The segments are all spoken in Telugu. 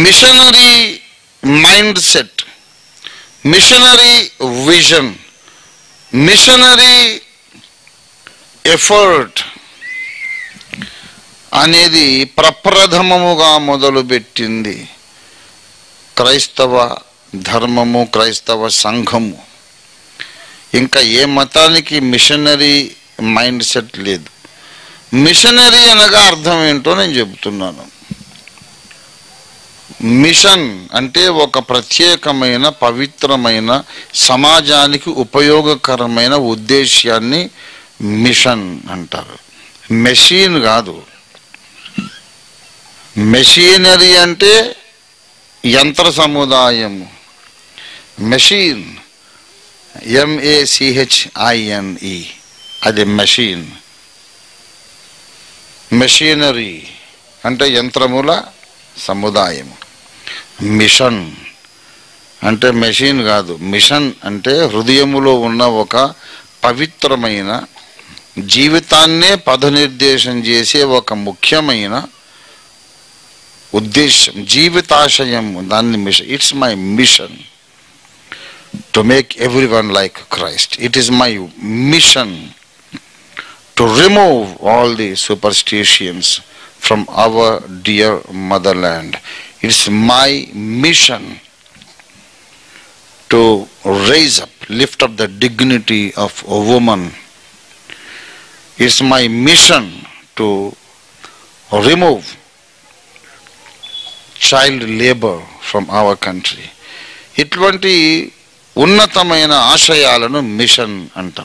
machinery mind set missionary vision missionary effort అనేది ప్రప్రథమముగా మొదలుపెట్టింది క్రైస్తవ ధర్మము క్రైస్తవ సంఘము ఇంకా ఏ మతానికి మిషనరీ మైండ్ సెట్ లేదు మిషనరీ అనగా అర్థం ఏంటో నేను చెబుతున్నాను మిషన్ అంటే ఒక ప్రత్యేకమైన పవిత్రమైన సమాజానికి ఉపయోగకరమైన ఉద్దేశ్యాన్ని మిషన్ అంటారు మెషిన్ కాదు మెషినరీ అంటే యంత్ర సముదాయము మెషిన్ ఎంఏసిహెచ్ఐఎన్ఈ అది మెషిన్ మెషినరీ అంటే యంత్రముల సముదాయము మిషన్ అంటే మెషిన్ కాదు మిషన్ అంటే హృదయములో ఉన్న ఒక పవిత్రమైన జీవితాన్నే పదనిర్దేశం చేసే ఒక ముఖ్యమైన ఉద్దేశం జీవితాశయం దాన్ని mission it's my mission to make everyone like Christ it is my mission to remove all the superstitions from our dear motherland it's my mission to raise up lift up the dignity of a woman it's my mission to remove child labor from our country ఇటువంటి ఉన్నతమైన ఆశయాలను మిషన్ అంటాం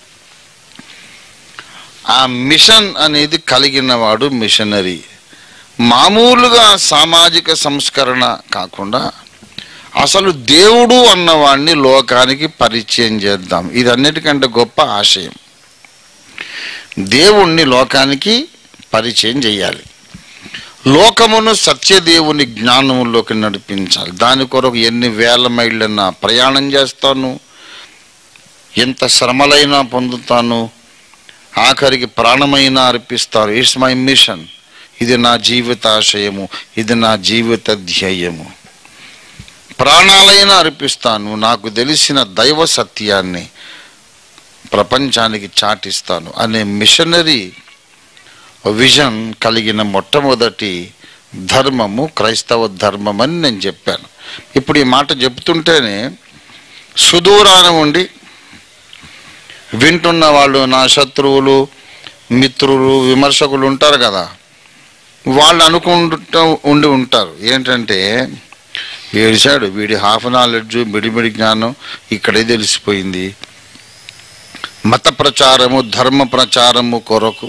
ఆ మిషన్ అనేది కలిగిన వాడు మిషనరీ మామూలుగా సామాజిక సంస్కరణ కాకుండా అసలు దేవుడు అన్నవాడిని లోకానికి పరిచయం చేద్దాం ఇది అన్నిటికంటే గొప్ప ఆశయం దేవుణ్ణి లోకానికి పరిచయం చేయాలి లోకమును సత్యదేవుని జ్ఞానములోకి నడిపించాలి దాని కొరకు ఎన్ని వేల మైళ్ళన్నా ప్రయాణం చేస్తాను ఎంత శ్రమలైనా పొందుతాను ఆఖరికి ప్రాణమైనా అర్పిస్తాను ఇట్స్ మై మిషన్ ఇది నా జీవితాశయము ఇది నా జీవిత ధ్యేయము ప్రాణాలైనా అర్పిస్తాను నాకు తెలిసిన దైవ సత్యాన్ని ప్రపంచానికి చాటిస్తాను అనే మిషనరీ విజన్ కలిగిన మొట్టమొదటి ధర్మము క్రైస్తవ ధర్మం అని నేను చెప్పాను ఇప్పుడు ఈ మాట చెప్తుంటేనే సుదూరాన ఉండి వింటున్న వాళ్ళు నా శత్రువులు మిత్రులు విమర్శకులు ఉంటారు కదా వాళ్ళు అనుకుంటూ ఉండి ఉంటారు ఏంటంటే ఏడిశాడు వీడి హాఫ్ నాలెడ్జ్ మిడిమిడి జ్ఞానం ఇక్కడే తెలిసిపోయింది మత ప్రచారము ధర్మ ప్రచారము కొరకు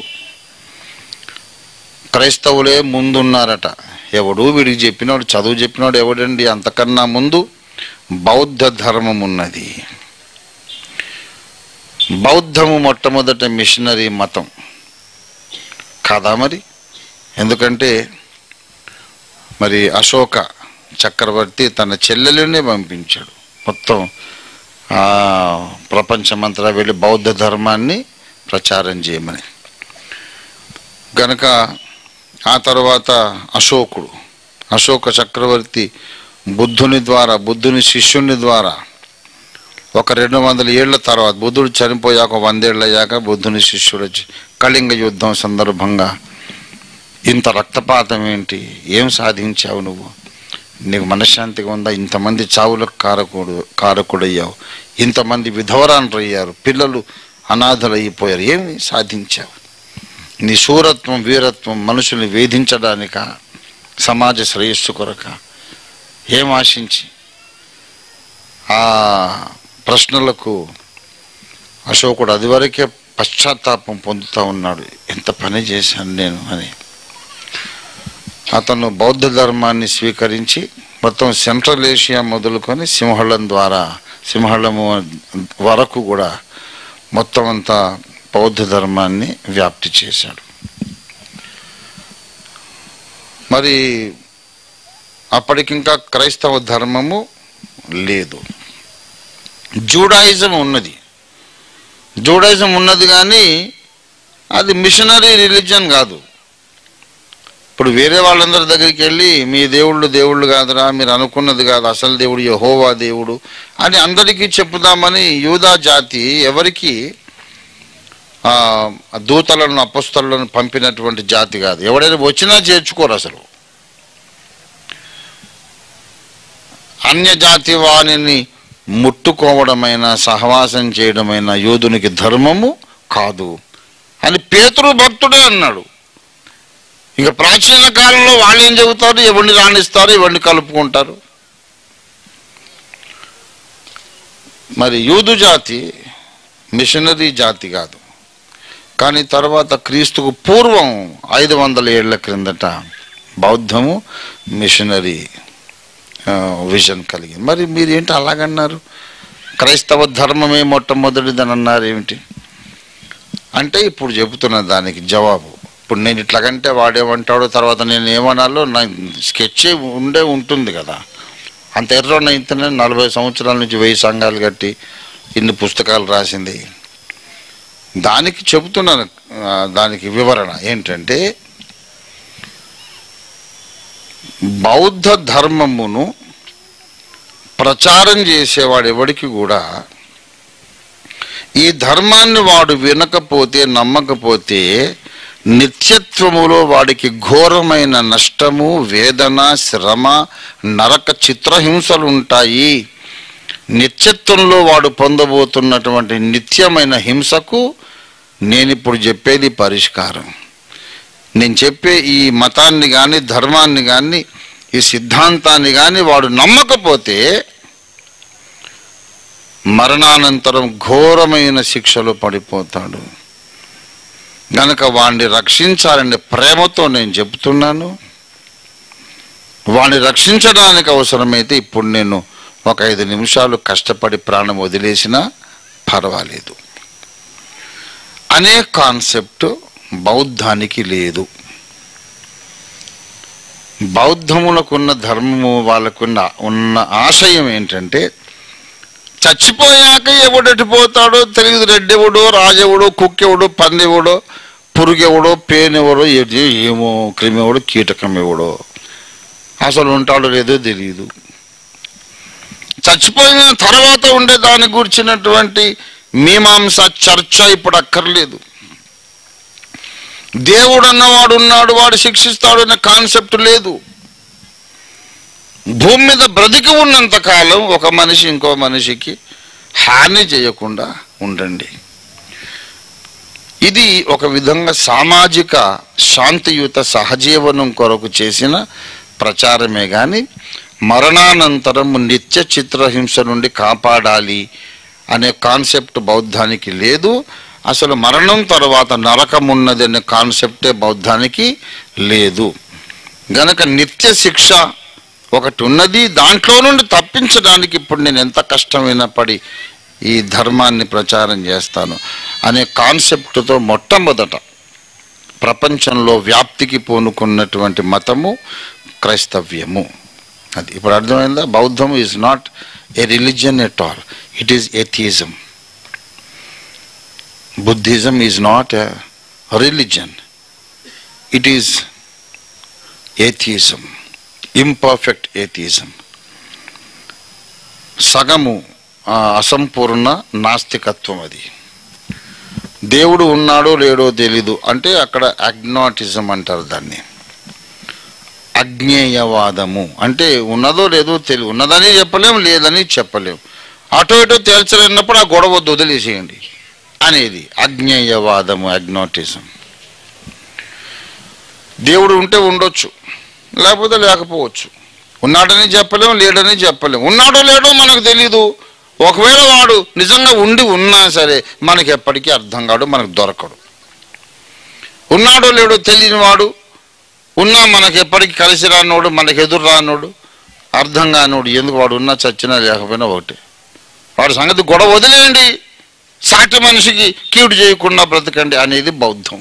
క్రైస్తవులే ముందున్నారట ఎవడు వీడికి చెప్పినాడు చదువు చెప్పినాడు ఎవడండి అంతకన్నా ముందు బౌద్ధ ధర్మం ఉన్నది బౌద్ధము మొట్టమొదట మిషనరీ మతం కాదా మరి ఎందుకంటే మరి అశోక చక్రవర్తి తన చెల్లెలనే పంపించాడు మొత్తం ఆ, ప్రపంచమంతటా వెళ్ళి బౌద్ధ ధర్మాన్ని ప్రచారం చేయమని గనక ఆ తర్వాత అశోకుడు అశోక చక్రవర్తి బుద్ధుని ద్వారా బుద్ధుని శిష్యుని ద్వారా ఒక రెండు వందల ఏళ్ల తర్వాత బుద్ధుడు చనిపోయాక ఒక వందేళ్ళు అయ్యాక బుద్ధుని శిష్యుడు వచ్చి కళింగ యుద్ధం సందర్భంగా ఇంత రక్తపాతం ఏంటి ఏం సాధించావు నువ్వు నీకు మనశ్శాంతిగా ఉందా ఇంతమంది చావులకు కారకుడు కారకుడయ్యావు ఇంతమంది విధవరాన్లు అయ్యారు పిల్లలు అనాథలైపోయారు ఏమి సాధించావు నీ శూరత్వం వీరత్వం మనుషుల్ని వేధించడానిక సమాజ శ్రేయస్సు కొరక ఏం ఆశించి ఆ ప్రశ్నలకు అశోకుడు అదివరకే పశ్చాత్తాపం పొందుతూ ఉన్నాడు ఎంత పని చేశాను నేను అని అతను బౌద్ధ ధర్మాన్ని స్వీకరించి మొత్తం సెంట్రల్ ఏషియా మొదలుకొని సింహళం ద్వారా సింహళము వరకు కూడా మొత్తం అంతా బౌద్ధ ధర్మాన్ని వ్యాప్తి చేశాడు మరి అప్పటికింకా క్రైస్తవ ధర్మము లేదు జూడాయిజం ఉన్నది జూడాయిజం ఉన్నది కానీ అది మిషనరీ రిలీజన్ కాదు ఇప్పుడు వేరే వాళ్ళందరి దగ్గరికి వెళ్ళి మీ దేవుళ్ళు దేవుళ్ళు కాదురా మీరు అనుకున్నది కాదు అసలు దేవుడు యహోవా దేవుడు అని అందరికీ చెప్పుదామని యూదా జాతి ఎవరికి ఆ, దూతలను అపస్తులను పంపినటువంటి జాతి కాదు ఎవడైనా వచ్చినా చేర్చుకోరు అసలు అన్య జాతి వాణిని ముట్టుకోవడమైన సహవాసం చేయడమైన యోధునికి ధర్మము కాదు అని పేతురు భక్తుడే అన్నాడు ఇక ప్రాచీన కాలంలో వాళ్ళు ఏం చెబుతారు ఎవరిని రాణిస్తారు ఎవరిని కలుపుకుంటారు మరి యూదు జాతి మిషనరీ జాతి కాదు కానీ తర్వాత క్రీస్తుకు పూర్వం ఐదు వందల ఏళ్ల క్రిందట బౌద్ధము మిషనరీ ఆ, విజన్ కలిగింది మరి మీరు ఏంటి అలాగన్నారు క్రైస్తవ ధర్మమే మొట్టమొదటిదని అన్నారు ఏమిటి అంటే ఇప్పుడు చెబుతున్న దానికి జవాబు ఇప్పుడు నేను ఇట్లాగంటే వాడేమంటాడో తర్వాత నేను ఏమనాలో నా స్కెచ్ ఉండే ఉంటుంది కదా అంత ఎర్రన్న ఇంతనే నలభై సంవత్సరాల నుంచి వెయ్యి సంఘాలు కట్టి ఇన్ని పుస్తకాలు రాసింది దానికి చెబుతున్నాను ఆ, దానికి వివరణ ఏంటంటే బౌద్ధ ధర్మమును ప్రచారం చేసేవాడు ఎవడికి కూడా ఈ ధర్మాన్ని వాడు వినకపోతే నమ్మకపోతే నిత్యత్వములో వాడికి ఘోరమైన నష్టము వేదన శ్రమ నరక చిత్రహింసలు ఉంటాయి నిత్యత్వంలో వాడు పొందబోతున్నటువంటి నిత్యమైన హింసకు నేను ఇప్పుడు చెప్పేది పరిష్కారం నేను చెప్పే ఈ మతాన్ని కానీ ధర్మాన్ని కానీ ఈ సిద్ధాంతాన్ని కానీ వాడు నమ్మకపోతే మరణానంతరం ఘోరమైన శిక్షలో పడిపోతాడు గనక వాణ్ణి రక్షించాలనే ప్రేమతో నేను చెబుతున్నాను వాణ్ణి రక్షించడానికి అవసరమైతే ఇప్పుడు నేను ఒక ఐదు నిమిషాలు కష్టపడి ప్రాణం వదిలేసినా పర్వాలేదు అనే కాన్సెప్ట్ బౌద్ధానికి లేదు బౌద్ధములకున్న ధర్మము వాళ్ళకున్న ఉన్న ఆశయం ఏంటంటే చచ్చిపోయాక ఎవడటి పోతాడో తెలియదు రెడ్డెవడో రాజెవడో కుక్కెవడో పందెవడో పురుగెవడో పేనెవడో ఏది ఏమో క్రిమెవడో కీటకం ఎవడో అసలు ఉంటాడో లేదో తెలియదు చచ్చిపోయిన తర్వాత ఉండే దాని గురించినటువంటి మీమాంస చర్చ ఇప్పుడు అక్కర్లేదు దేవుడు అన్నవాడు ఉన్నాడు వాడు శిక్షిస్తాడు అనే కాన్సెప్ట్ లేదు భూమి మీద బ్రతికి ఉన్నంత కాలం ఒక మనిషి ఇంకో మనిషికి హాని చేయకుండా ఉండండి ఇది ఒక విధంగా సామాజిక శాంతియుత సహజీవనం కొరకు చేసిన ప్రచారమే కానీ మరణానంతరం నిత్య చిత్రహింస నుండి కాపాడాలి అనే కాన్సెప్ట్ బౌద్ధానికి లేదు అసలు మరణం తర్వాత నరకం ఉన్నది అనే కాన్సెప్టే బౌద్ధానికి లేదు గనక నిత్య శిక్ష ఒకటి ఉన్నది దాంట్లో నుండి తప్పించడానికి ఇప్పుడు నేను ఎంత కష్టమైనా పడి ఈ ధర్మాన్ని ప్రచారం చేస్తాను అనే కాన్సెప్ట్తో మొట్టమొదట ప్రపంచంలో వ్యాప్తికి పూనుకున్నటువంటి మతము క్రైస్తవ్యము అది ఇప్పుడు అర్థమైందా బౌద్ధం is not a religion at all it is atheism Buddhism is not a religion it is atheism imperfect atheism సగము ఆ, అసంపూర్ణ నాస్తికత్వం అది దేవుడు ఉన్నాడో లేడో తెలీదు అంటే అక్కడ అగ్నాటిజం అంటారు దాన్ని అజ్ఞేయవాదము అంటే ఉన్నదో లేదో తెలి ఉన్నదని చెప్పలేం లేదని చెప్పలేం అటో ఇటో తేల్చలేనప్పుడు ఆ గొడవ వద్దు వదిలేసేయండి అనేది అజ్ఞేయవాదము అగ్నాటిజం దేవుడు ఉంటే ఉండొచ్చు లేకపోతే లేకపోవచ్చు ఉన్నాడని చెప్పలేం లేడని చెప్పలేం ఉన్నాడో లేడో మనకు తెలీదు ఒకవేళ వాడు నిజంగా ఉండి ఉన్నా సరే మనకి ఎప్పటికీ అర్థం కాడు మనకు దొరకడు ఉన్నాడో లేడో తెలియని వాడు ఉన్నా మనకి ఎప్పటికీ కలిసి రానోడు మనకి ఎదురు రానోడు అర్థం కానోడు ఎందుకు వాడు ఉన్నా చచ్చినా లేకపోయినా ఒకటే వాడి సంగతి గొడవ వదిలేయండి సాటి మనిషికి కీడు చేయకుండా బ్రతకండి అనేది బౌద్ధం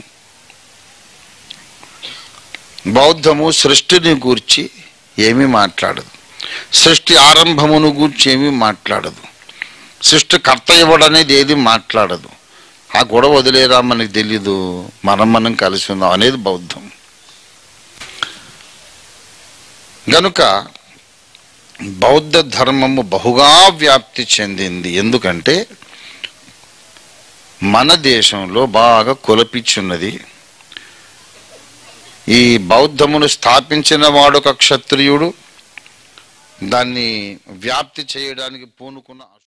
బౌద్ధము సృష్టిని గూర్చి ఏమీ మాట్లాడదు సృష్టి ఆరంభమును గూర్చి ఏమీ మాట్లాడదు సృష్టి కర్త ఇవ్వడనేది ఏది మాట్లాడదు ఆ గొడవ వదిలేరా మనకి తెలీదు మనం మనం కలిసి ఉందాం అనేది బౌద్ధం గనుక బౌద్ధ ధర్మము బహుగా వ్యాప్తి చెందింది ఎందుకంటే మన దేశంలో బాగా కొలపిచ్చున్నది ఈ బౌద్ధమును స్థాపించిన వాడు ఒక క్షత్రియుడు దాన్ని వ్యాప్తి చేయడానికి పూనుకున్న